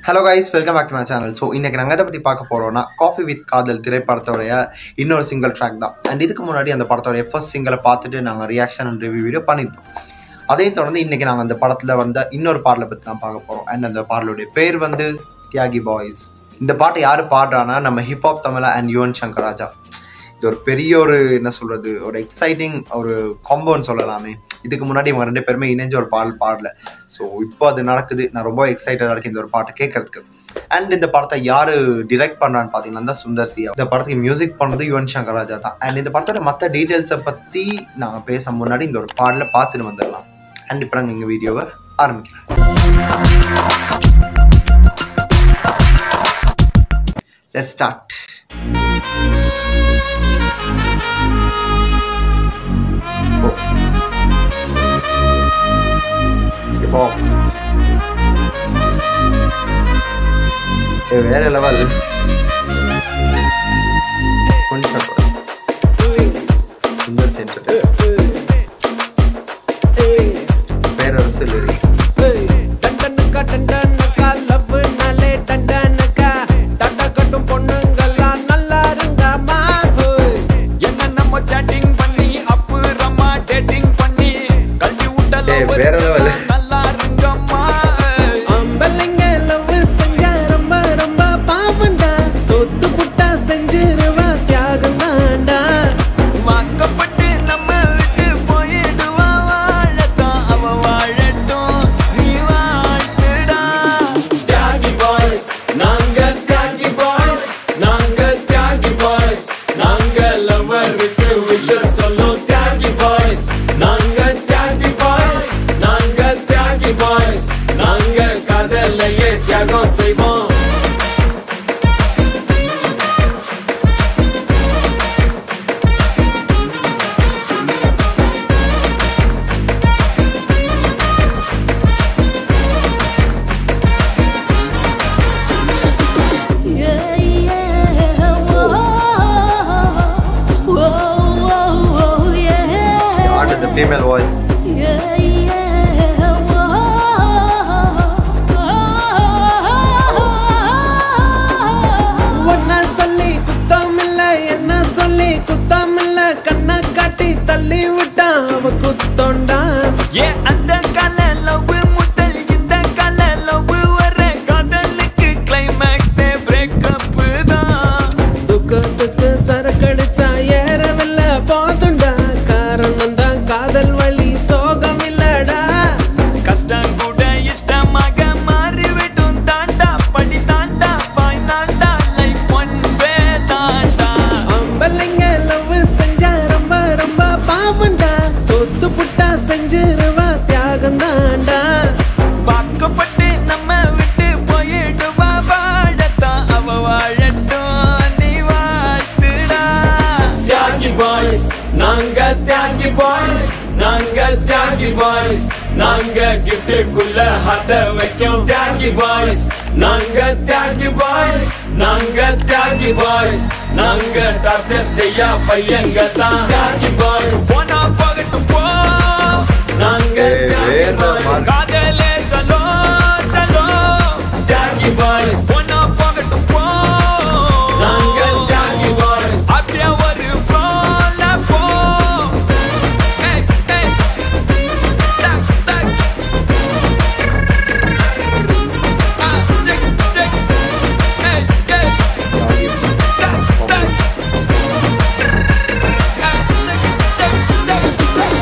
Hello guys welcome back to my channel so இன்றைக்கி நாங்கள் எதை பற்றி பார்க்க போகிறோம்னா காஃபி வித் காதல் திரைப்படத்தோடைய இன்னொரு சிங்கிள் ட்ராக் தான் அண்ட் இதுக்கு முன்னாடி அந்த படத்தோடைய ஃபர்ஸ்ட் சிங்கிளை பார்த்துட்டு நாங்கள் ரியாக்ஷன் அண்ட் ரிவ்யூ வீடியோ பண்ணியிருந்தோம் அதையும் தொடர்ந்து இன்றைக்கி நாங்கள் அந்த படத்தில் வந்த இன்னொரு பாடலை பற்றி தான் பார்க்க போகிறோம் அண்ட் அந்த பாடலுடைய பேர் வந்து தியாகி பாய்ஸ் இந்த பாட்டை யார் பாடுறான்னா நம்ம ஹிப்ஹாப் தமிழா அண்ட் யுவன் சங்கர் ராஜா இது ஒரு பெரிய ஒரு என்ன சொல்கிறது ஒரு எக்ஸைட்டிங் ஒரு காம்போன்னு சொல்லலாமே இதுக்கு முன்னாடி இவங்க ரெண்டு பேருமே இணைஞ்ச ஒரு பாடல் பாடல ஸோ இப்போ அது நடக்குது நான் ரொம்ப எக்ஸைட்டடாக இருக்கேன் இந்த ஒரு பாட்டை கேட்கறதுக்கு அண்ட் இந்த படத்தை யாரு டிரெக்ட் பண்றான்னு பார்த்தீங்கன்னா தான் சுந்தர் சி இந்த படத்துக்கு மியூசிக் பண்ணது யுவன் சங்கர் ராஜா தான் அண்ட் இந்த படத்தோட மற்ற டீட்டெயில்ஸை பற்றி நாங்கள் பேச முன்னாடி இந்த ஒரு பாடலை பார்த்துட்டு வந்துடலாம் அண்ட் இப்போ நாங்கள் எங்கள் வீடியோவை ஆரம்பிக்கிறோம் லெட் ஸ்டார்ட் இப்போ ஏ வேற லெவல் கொஞ்சம் சுந்தர் சென்டர் பேரரசு லிரிக்ஸ் டண்டனுக்கா டண்டனுக்கா லவ்னாலே டண்டனுக்கா டண்ட கட்டும் பொண்ணுங்கெல்லாம் நல்லா இருங்கம்மா என்ன நம்ம chatting பண்ணி அப்புறமா dating பண்ணி கழட்டி விட்ட ஏய், love வேற level. நல்லா இருங்கம்மா அம்பளைங்க லவ் செஞ்சா ரொம்ப ரொம்ப பாவண்டா தோத்து புட்டா செஞ்சிருவா தியாகம் தாண்டா வாக்கப்பட்டு நம்ம விட்டு போயிடுவா வாழத்தான் அவ வாழட்டும் நீ வாழ்த்துடா தியாகி பாய்ஸ் நாங்க தியாகி பாய்ஸ் நாங்க தியாகி பாய்ஸ் நாங்க லவருக்கு விஷஸ் சொல்லும் தியாகி பாய்ஸ் நாங்க தியாகி பாய்ஸ் நாங்க தியாகி பாய்ஸ் நாங்க கடலையே தியாகம் செய்வோம் Yeah, yeah, whoa, whoa, whoa, yeah. Add the female voice Yeah, yeah, whoa. ஒன்ன சொல்லி குத்தமில்ல என்ன சொல்லி குத்தமில்ல கண்ணை காட்டி தள்ளி விட்டான் அவ குத்தோண்டா ஏ அந்த கால லவ் முதல் இந்த கால லவ் வர காதலுக்கு கிளைமேக்ஸ் பிரேக்கப் தான் துக்கத்துக்கு சரக்கடிச்சா ஏறவில்லை போதுண்டா காரணம் தான் காதல் வழி சோகம் இல்லடா கஷ்டம் கூட இஷ்டமாக மாறிவிடும் தாண்டா படி தாண்டா பாய் தாண்டா லைஃப் ஒன்பே தாண்டா அம்பளைங்க லவ் செஞ்சா ரொம்ப ரொம்ப பாவண்டா தொத்து புட்டா செஞ்சிருவா தியாகம் தாண்டா வாக்கப்பட்டு நம்ம விட்டு போயிடுவா வாழத்தான் அவ வாழட்டும் நீ வாழ்த்துடா தியாகி பாய்ஸ் நாங்க தியாகி பாய்ஸ் நாங்க தியாகி பாய்ஸ் நாங்க கிஃப்ட்டுக்குள்ள ஹாட்ட வைக்கும் தியாகி பாய்ஸ் நாங்க தியாகி பாய்ஸ் நாங்க தியாகி பாய்ஸ் நாங்க டார்ச்சர் செய்ய பையங்க தான் தியாகி பாய்ஸ் போனா போகட்டும் போ நாங்க ஏய், தியாகி வேற பாய்ஸ் மாதிரி. காதலே சலோ சலோ தியாகி பாய்ஸ் போனா போகட்டும் போ நாங்க தியாகி பாய்ஸ் அப்படியே ஒரு ஃப்ளோல போ ஏய் ஏய் டக் டக் ஆ செக் செக் ஏய் ஏய் டக் டக் ஆ செக் செக் செக்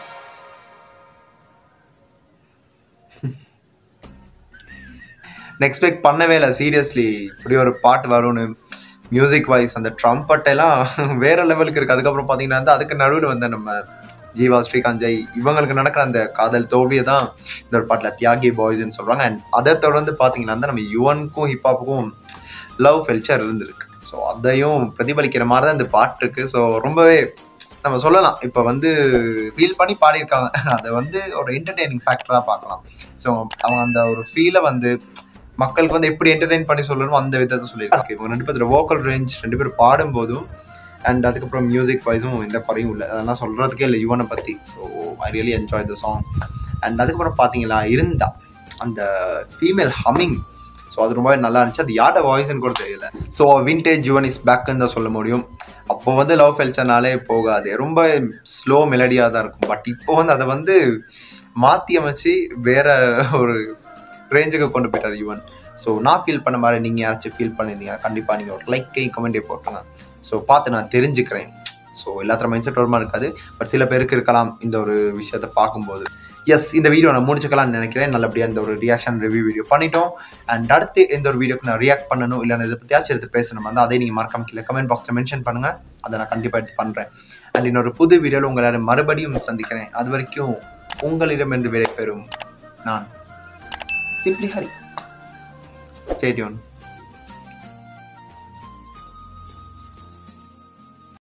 எக்ஸ்பெக்ட் பண்ணவே இல்லை சீரியஸ்லி இப்படி ஒரு பாட்டு வரும்னு மியூசிக் வைஸ் அந்த ட்ரம்பட் எல்லாம் வேற லெவலுக்கு இருக்கு அதுக்கப்புறம் பார்த்தீங்கன்னா வந்து அதுக்கு நடுவில் வந்து நம்ம ஜீவா ஸ்ரீகாந்த் ஜெய் இவங்களுக்கு நடக்கிற அந்த காதல் தோல்வியை தான் இந்த ஒரு பாட்டில் தியாகி பாய்ஸ்ன்னு சொல்கிறாங்க அண்ட் அதை தொடர்ந்து பார்த்தீங்கன்னா வந்து நம்ம யுவனுக்கும் ஹிப்ஹாப்புக்கும் லவ் ஃபெல்ச்சர் இருந்திருக்கு ஸோ அதையும் பிரதிபலிக்கிற மாதிரி தான் இந்த பாட்டு இருக்கு ஸோ ரொம்பவே நம்ம சொல்லலாம் இப்போ வந்து ஃபீல் பண்ணி பாடியிருக்காங்க அதை வந்து ஒரு என்டர்டெய்னிங் ஃபேக்டராக பார்க்கலாம் ஸோ அவங்க அந்த ஒரு ஃபீலை வந்து மக்களுக்கு வந்து எப்படி என்டர்டெயின் பண்ணி சொல்லணுமோ அந்த விதத்தை சொல்லியிருக்காங்க இவங்க ரெண்டு பேர் வோக்கல் ரேஞ்ச் ரெண்டு பேரும் பாடும்போதும் அண்ட் அதுக்கப்புறம் மியூசிக் வைஸும் எந்த குறையும் இல்லை அதெல்லாம் சொல்கிறதுக்கே இல்லை யுவனை பற்றி so I really enjoy the song and அதுக்கப்புறம் பார்த்தீங்களா இருந்தா அந்த ஃபீமேல் ஹம்மிங் ஸோ அது ரொம்பவே நல்லா இருந்துச்சு அது யாரோட வாய்ஸ்ன்னு கூட தெரியல ஸோ விண்டேஜ் யுவன் இஸ் பேக்குன்னு தான் சொல்ல முடியும் அப்போ வந்து லவ் ஃபெல்ச்சர்னாலே போகாது ரொம்ப ஸ்லோ மெலடியாக தான் இருக்கும் பட் இப்போ வந்து அதை வந்து மாற்றி அமைச்சு வேற ஒரு ரேஞ்சுக்கு கொண்டு போயிட்டார் யுவன் ஸோ நான் ஃபீல் பண்ண மாதிரி நீங்கள் யாராச்சும் ஃபீல் பண்ணியிருந்தீங்கன்னா கண்டிப்பாக நீங்கள் ஒரு லைக்கை கமெண்டே போட்டுருங்க ஸோ பார்த்து நான் தெரிஞ்சுக்கிறேன் ஸோ எல்லாத்திர மைண்ட் செட் வருமா இருக்காது பட் சில பேருக்கு இருக்கலாம் இந்த ஒரு விஷயத்தை பார்க்கும்போது எஸ் இந்த வீடியோ நான் முடிச்சுக்கலாம்னு நினைக்கிறேன் நல்லபடியாக இந்த ஒரு ரியாக்ஷன் ரிவ்யூ வீடியோ பண்ணிட்டோம் அண்ட் அடுத்து எந்த ஒரு வீடியோக்கு நான் ரியாக்ட் பண்ணணும் இல்லை இதை பற்றியாச்சும் எடுத்து பேசணும் வந்து அதை நீங்கள் மறக்காம கீழே கமெண்ட் பாக்ஸில் மென்ஷன் பண்ணுங்கள் அதை நான் கண்டிப்பாக எடுத்து பண்ணுறேன் அண்ட் இன்னொரு புது வீடியோவில் உங்களை எல்லாரும் மறுபடியும் சந்திக்கிறேன் அது வரைக்கும் உங்களிடமிருந்து விடைபெறும் நான் சிம்பிளி ஹரி ஸ்டேடியோன்